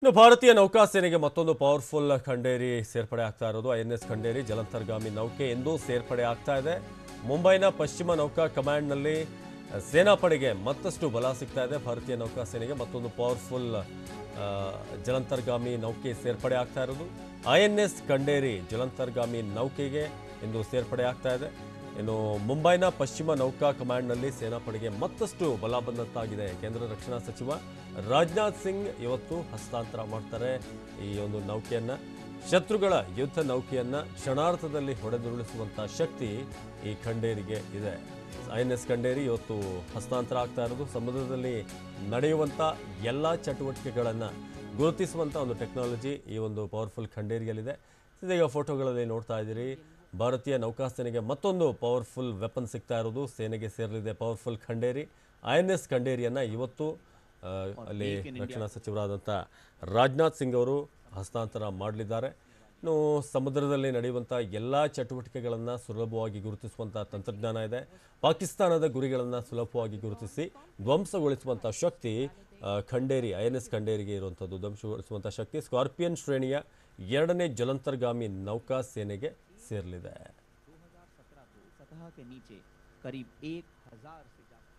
ಇನ್ನು ಭಾರತೀಯ ನೌಕಾಸೇನೆಗೆ ಮತ್ತೊಂದು ಪವರ್ಫುಲ್ ಖಂಡೇರಿ ಸೇರ್ಪಡೆ ಆಗ್ತಾ ಇರೋದು ಐ ಎನ್ ಎಸ್ ಖಂಡೇರಿ ಜಲಂತರ್ಗಾಮಿ ನೌಕೆ ಎಂದು ಸೇರ್ಪಡೆ ಆಗ್ತಾ ಇದೆ ಮುಂಬೈನ ಪಶ್ಚಿಮ ನೌಕಾ ಕಮಾಂಡ್ನಲ್ಲಿ ಸೇನಾಪಡೆಗೆ ಮತ್ತಷ್ಟು ಬಲ ಸಿಗ್ತಾ ಇದೆ ಭಾರತೀಯ ನೌಕಾಸೇನೆಗೆ ಮತ್ತೊಂದು ಪವರ್ಫುಲ್ ಜಲಂತರ್ಗಾಮಿ ನೌಕೆ ಸೇರ್ಪಡೆ ಆಗ್ತಾ ಇರೋದು ಐ ಎನ್ ಎಸ್ ಖಂಡೇರಿ ಜಲಂತರ್ಗಾಮಿ ನೌಕೆಗೆ ಇಂದು ಸೇರ್ಪಡೆ ಆಗ್ತಾ ಇದೆ ಇನ್ನು ಮುಂಬೈನ ಪಶ್ಚಿಮ ನೌಕಾ ಕಮಾಂಡ್ನಲ್ಲಿ ಸೇನಾಪಡೆಗೆ ಮತ್ತಷ್ಟು ಬಲ ಬಂದಂತಾಗಿದೆ ಕೇಂದ್ರ ರಕ್ಷಣಾ ಸಚಿವ ರಾಜನಾಥ್ ಸಿಂಗ್ ಇವತ್ತು ಹಸ್ತಾಂತರ ಮಾಡ್ತಾರೆ ಈ ಒಂದು ನೌಕೆಯನ್ನ ಶತ್ರುಗಳ ಯುದ್ಧ ನೌಕೆಯನ್ನ ಕ್ಷಣಾರ್ಥದಲ್ಲಿ ಹೊಡೆದುರುಳಿಸುವಂತ ಶಕ್ತಿ ಈ ಖಂಡೇರಿಗೆ ಇದೆ ಐ ಎನ್ ಎಸ್ ಖಂಡೇರಿ ಇವತ್ತು ಹಸ್ತಾಂತರ ಆಗ್ತಾ ಇರೋದು ಸಮುದ್ರದಲ್ಲಿ ನಡೆಯುವಂಥ ಎಲ್ಲ ಚಟುವಟಿಕೆಗಳನ್ನು ಗುರುತಿಸುವಂಥ ಒಂದು ಟೆಕ್ನಾಲಜಿ ಈ ಒಂದು ಪವರ್ಫುಲ್ ಖಂಡೇರಿಯಲ್ಲಿದೆ ಇದೀಗ ಫೋಟೋಗಳಲ್ಲಿ ನೋಡ್ತಾ ಇದ್ದೀರಿ ಭಾರತೀಯ ನೌಕಾಸೇನೆಗೆ ಮತ್ತೊಂದು ಪವರ್ಫುಲ್ ವೆಪನ್ ಸಿಗ್ತಾ ಇರೋದು ಸೇನೆಗೆ ಸೇರಲಿದೆ powerful Khanderi I N S ಖಂಡೇರಿಯನ್ನು ಇವತ್ತು ಆ, ಅಲ್ಲಿ ರಕ್ಷಣಾ ಸಚಿವರಾದಂಥ ರಾಜನಾಥ್ ಸಿಂಗ್ ಅವರು ಹಸ್ತಾಂತರ ಮಾಡಲಿದ್ದಾರೆ ಇನ್ನು ಸಮುದ್ರದಲ್ಲಿ ನಡೆಯುವಂಥ ಎಲ್ಲ ಚಟುವಟಿಕೆಗಳನ್ನು ಸುಲಭವಾಗಿ ಗುರುತಿಸುವಂಥ ತಂತ್ರಜ್ಞಾನ ಇದೆ ಪಾಕಿಸ್ತಾನದ ಗುರಿಗಳನ್ನು ಸುಲಭವಾಗಿ ಗುರುತಿಸಿ ಧ್ವಂಸಗೊಳಿಸುವಂಥ ಶಕ್ತಿ ಆ, ಖಂಡೇರಿ ಐ ಎನ್ ಎಸ್ ಖಂಡೇರಿಗೆ ಇರುವಂಥದ್ದು ಧ್ವಂಸಗೊಳಿಸುವಂಥ ಶಕ್ತಿ ಸ್ಕಾರ್ಪಿಯನ್ ಶ್ರೇಣಿಯ ಎರಡನೇ ಜಲಂತರ್ಗಾಮಿ ನೌಕಾ ಸೇನೆಗೆ ಸೇರಲಿದೆ 2017 को सतह के नीचे करीब एक हजार से ज्यादा